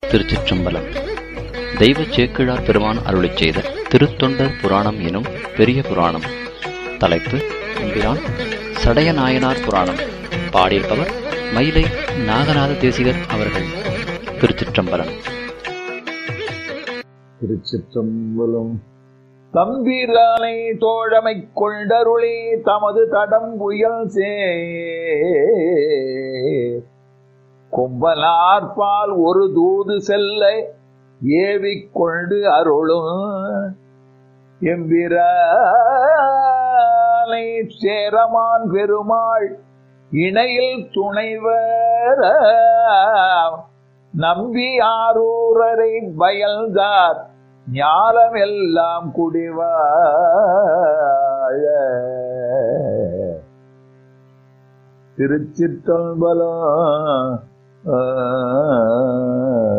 திருச்சிற்றம்பலம் தெய்வ சேக்கிழார் பெருமான் அருளிச் செய்த திருத்தொண்டர் புராணம் எனும் பெரிய புராணம் தலைப்பு எம்பிரான் சடையநாயனார் புராணம் பாடியிருப்பவர் மயிலை நாகநாத தேசிகர் அவர்கள் திருச்சிற்றம்பலம் திருச்சிற்றம்பலம் தம்பிரானை தோழமை கொண்டருளே தமது தடம் புயல் சே கொம்பனார்பால் ஒரு தூது செல்ல ஏவிக் கொண்டு அருளும் எம்பிரானை சேரமான் பெருமாள் இணையில் துணைவர் நம்பி ஆரூரரை பயல்தார் ஞாலமெல்லாம் குடிவாழ திருச்சிற்றம்பலம்